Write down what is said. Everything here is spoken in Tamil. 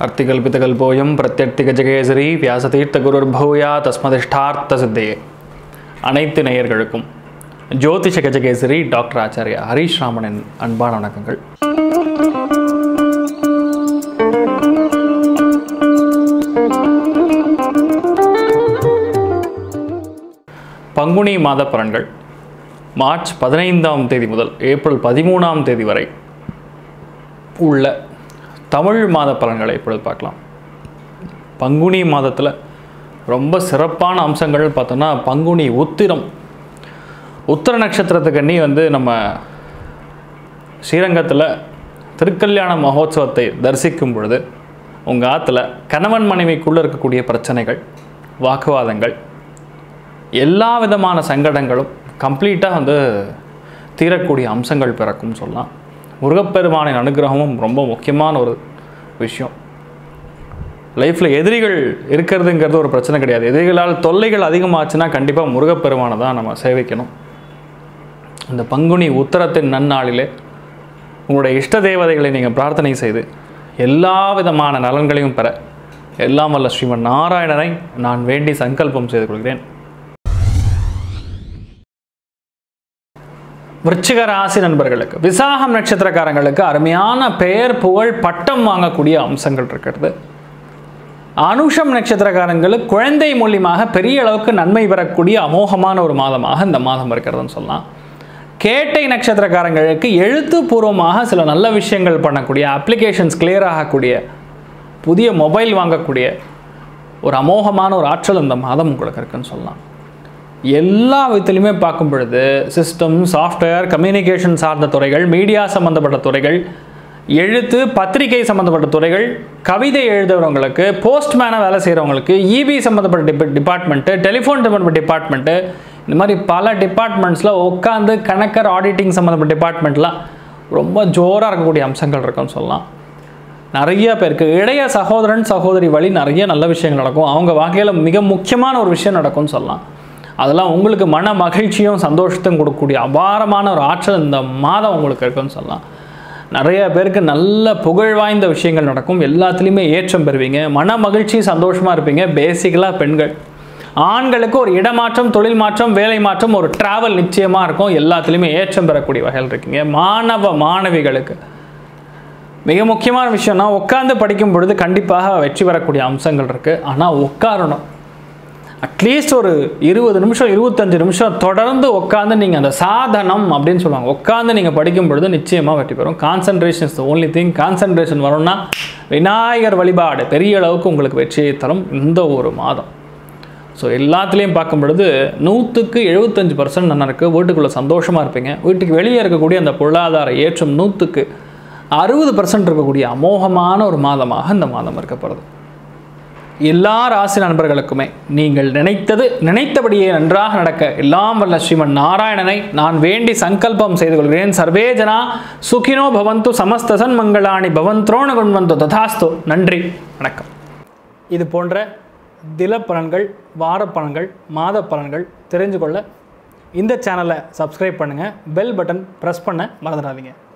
அர்த்திகல்பிதகல்போயம் பிரத்யர்த்திகஜகேசரி வியாசதீர்த்த குருர்பூயா தஸ்மதிஷ்டார்த்த சித்தையே அனைத்து நேயர்களுக்கும் ஜோதிஷ கஜகேசரி டாக்டர் ஆச்சாரியா ஹரீஷ் ராமனின் அன்பான வணக்கங்கள் பங்குனி மாத பலன்கள் மார்ச் பதினைந்தாம் தேதி முதல் ஏப்ரல் பதிமூணாம் தேதி வரை உள்ள தமிழ் மாத பலன்களை இப்பொழுது பார்க்கலாம் பங்குனி மாதத்தில் ரொம்ப சிறப்பான அம்சங்கள் பார்த்தோன்னா பங்குனி உத்திரம் உத்திர நட்சத்திரத்துக்கண்ணி வந்து நம்ம ஸ்ரீரங்கத்தில் திருக்கல்யாண மகோத்சவத்தை தரிசிக்கும் பொழுது உங்கள் ஆற்றுல கணவன் மனைவிக்குள்ளே இருக்கக்கூடிய பிரச்சனைகள் வாக்குவாதங்கள் எல்லா விதமான சங்கடங்களும் கம்ப்ளீட்டாக வந்து தீரக்கூடிய அம்சங்கள் பிறக்கும் சொல்லலாம் முருகப்பெருமானின் அனுகிரகமும் ரொம்ப முக்கியமான ஒரு விஷயம் லைஃப்பில் எதிரிகள் இருக்கிறதுங்கிறது ஒரு பிரச்சனை கிடையாது எதிரிகளால் தொல்லைகள் அதிகமாச்சுன்னா கண்டிப்பாக முருகப்பெருமானை தான் நம்ம சேவிக்கணும் இந்த பங்குனி உத்தரத்தின் நன்னாளிலே உங்களுடைய இஷ்ட தேவதைகளை நீங்கள் பிரார்த்தனை செய்து எல்லா விதமான நலன்களையும் பெற எல்லாம் வல்ல ஸ்ரீமன் நாராயணனை நான் வேண்டி சங்கல்பம் செய்து கொள்கிறேன் விருச்சிக ராசி நண்பர்களுக்கு விசாகம் நட்சத்திரக்காரங்களுக்கு அருமையான பெயர் புகழ் பட்டம் வாங்கக்கூடிய அம்சங்கள் இருக்கிறது அனுஷம் நட்சத்திரக்காரங்களுக்கு குழந்தை மூலியமாக பெரிய அளவுக்கு நன்மை பெறக்கூடிய அமோகமான ஒரு மாதமாக இந்த மாதம் இருக்கிறதுன்னு சொல்லலாம் கேட்டை நட்சத்திரக்காரங்களுக்கு எழுத்துப்பூர்வமாக சில நல்ல விஷயங்கள் பண்ணக்கூடிய அப்ளிகேஷன்ஸ் கிளியர் ஆகக்கூடிய புதிய மொபைல் வாங்கக்கூடிய ஒரு அமோகமான ஒரு ஆற்றல் இந்த மாதம் உங்களுக்கு இருக்குன்னு சொல்லலாம் எல்லா விதத்துலையுமே பார்க்கும் பொழுது சிஸ்டம் சாஃப்ட்வேர் கம்யூனிகேஷன் சார்ந்த துறைகள் மீடியா சம்மந்தப்பட்ட துறைகள் எழுத்து பத்திரிகை சம்மந்தப்பட்ட துறைகள் கவிதை எழுதுறவங்களுக்கு போஸ்ட்மேனாக வேலை செய்கிறவங்களுக்கு இபி சம்மந்தப்பட்ட டிப டிபார்ட்மெண்ட்டு டெலிஃபோன் சம்மந்தப்பட்ட டிபார்ட்மெண்ட்டு இந்த மாதிரி பல டிபார்ட்மெண்ட்ஸில் உட்காந்து கணக்கர் ஆடிட்டிங் சம்மந்தப்பட்ட டிபார்ட்மெண்ட்லாம் ரொம்ப ஜோராக இருக்கக்கூடிய அம்சங்கள் இருக்குன்னு சொல்லலாம் நிறைய பேருக்கு இளைய சகோதரன் சகோதரி வழி நிறைய நல்ல விஷயங்கள் நடக்கும் அவங்க வாழ்க்கையில் மிக முக்கியமான ஒரு விஷயம் நடக்கும்னு சொல்லலாம் அதெல்லாம் உங்களுக்கு மன மகிழ்ச்சியும் சந்தோஷத்தையும் கொடுக்கக்கூடிய அபாரமான ஒரு ஆற்றல் இந்த மாதம் உங்களுக்கு இருக்குன்னு சொல்லலாம் நிறைய பேருக்கு நல்ல புகழ் வாய்ந்த விஷயங்கள் நடக்கும் எல்லாத்துலேயுமே ஏற்றம் பெறுவீங்க மன மகிழ்ச்சி சந்தோஷமாக இருப்பீங்க பேசிக்கலாக பெண்கள் ஆண்களுக்கு ஒரு இடமாற்றம் தொழில் மாற்றம் வேலை மாற்றம் ஒரு டிராவல் நிச்சயமாக இருக்கும் எல்லாத்துலேயுமே ஏற்றம் பெறக்கூடிய வகையில் இருக்கீங்க மாணவ மாணவிகளுக்கு மிக முக்கியமான விஷயம்னா உட்காந்து படிக்கும் பொழுது கண்டிப்பாக வெற்றி பெறக்கூடிய அம்சங்கள் இருக்குது ஆனால் உட்காரணும் அட்லீஸ்ட் ஒரு இருபது நிமிஷம் இருபத்தஞ்சு நிமிஷம் தொடர்ந்து உட்காந்து நீங்கள் அந்த சாதனம் அப்படின்னு சொல்லுவாங்க உட்காந்து நீங்கள் படிக்கும் பொழுது நிச்சயமாக வெற்றி பெறும் concentration is the only thing concentration வரும்னா விநாயகர் வழிபாடு பெரிய அளவுக்கு உங்களுக்கு வெற்றியை தரும் இந்த ஒரு மாதம் ஸோ எல்லாத்துலேயும் பார்க்கும் பொழுது நூற்றுக்கு எழுபத்தஞ்சு பர்சன்ட் நல்லா இருக்குது வீட்டுக்குள்ளே சந்தோஷமாக இருப்பீங்க வீட்டுக்கு வெளியே இருக்கக்கூடிய அந்த பொருளாதார ஏற்றம் நூற்றுக்கு அறுபது பர்சன்ட் இருக்கக்கூடிய அமோகமான ஒரு மாதமாக இந்த மாதம் இருக்கப்படுது எல்லா ராசி நண்பர்களுக்குமே நீங்கள் நினைத்தது நினைத்தபடியே நன்றாக நடக்க எல்லாம் வல்ல ஸ்ரீமன் நாராயணனை நான் வேண்டி சங்கல்பம் செய்து கொள்கிறேன் சர்வே ஜனா சுகினோ பவந்து சமஸ்தசன் மங்களாணி பவந்த்ரோண குண்வந்தோ ததாஸ்து நன்றி வணக்கம் இது போன்ற தில பலன்கள் வார பலன்கள் மாத பலன்கள் தெரிஞ்சு கொள்ள இந்த சேனலை சப்ஸ்கிரைப் பண்ணுங்கள் பெல் பட்டன் ப்ரெஸ் பண்ண மறந்துடாதீங்க